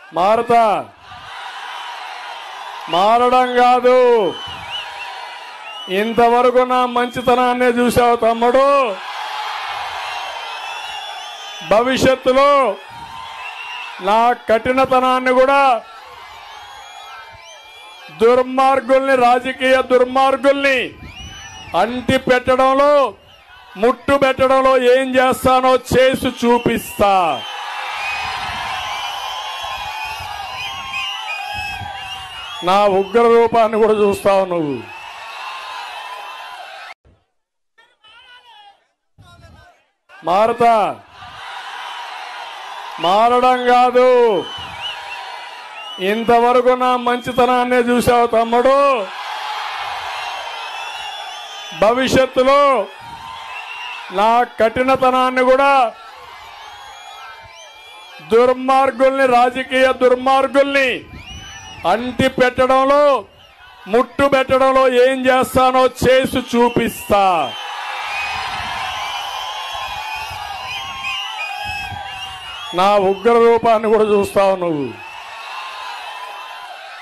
మారతా మారడం కాదు ఇంతవరకు నా మంచితనాన్నే చూసావు తమ్ముడు భవిష్యత్తులో నా కఠినతనాన్ని కూడా దుర్మార్గుల్ని రాజకీయ దుర్మార్గుల్ని అంటి పెట్టడంలో ముట్టు పెట్టడంలో ఏం చేస్తానో చేసి చూపిస్తా నా ఉగ్ర రూపాన్ని కూడా చూస్తావు నువ్వు మారతా మారడం కాదు ఇంతవరకు నా మంచితనాన్నే చూసావు తమ్ముడు భవిష్యత్తులో నా కఠినతనాన్ని కూడా దుర్మార్గుల్ని రాజకీయ దుర్మార్గుల్ని అంటి పెట్టడంలో ముట్టు పెట్టడంలో ఏం చేస్తానో చేసి చూపిస్తా నా ఉగ్ర రూపాన్ని కూడా చూస్తావు నువ్వు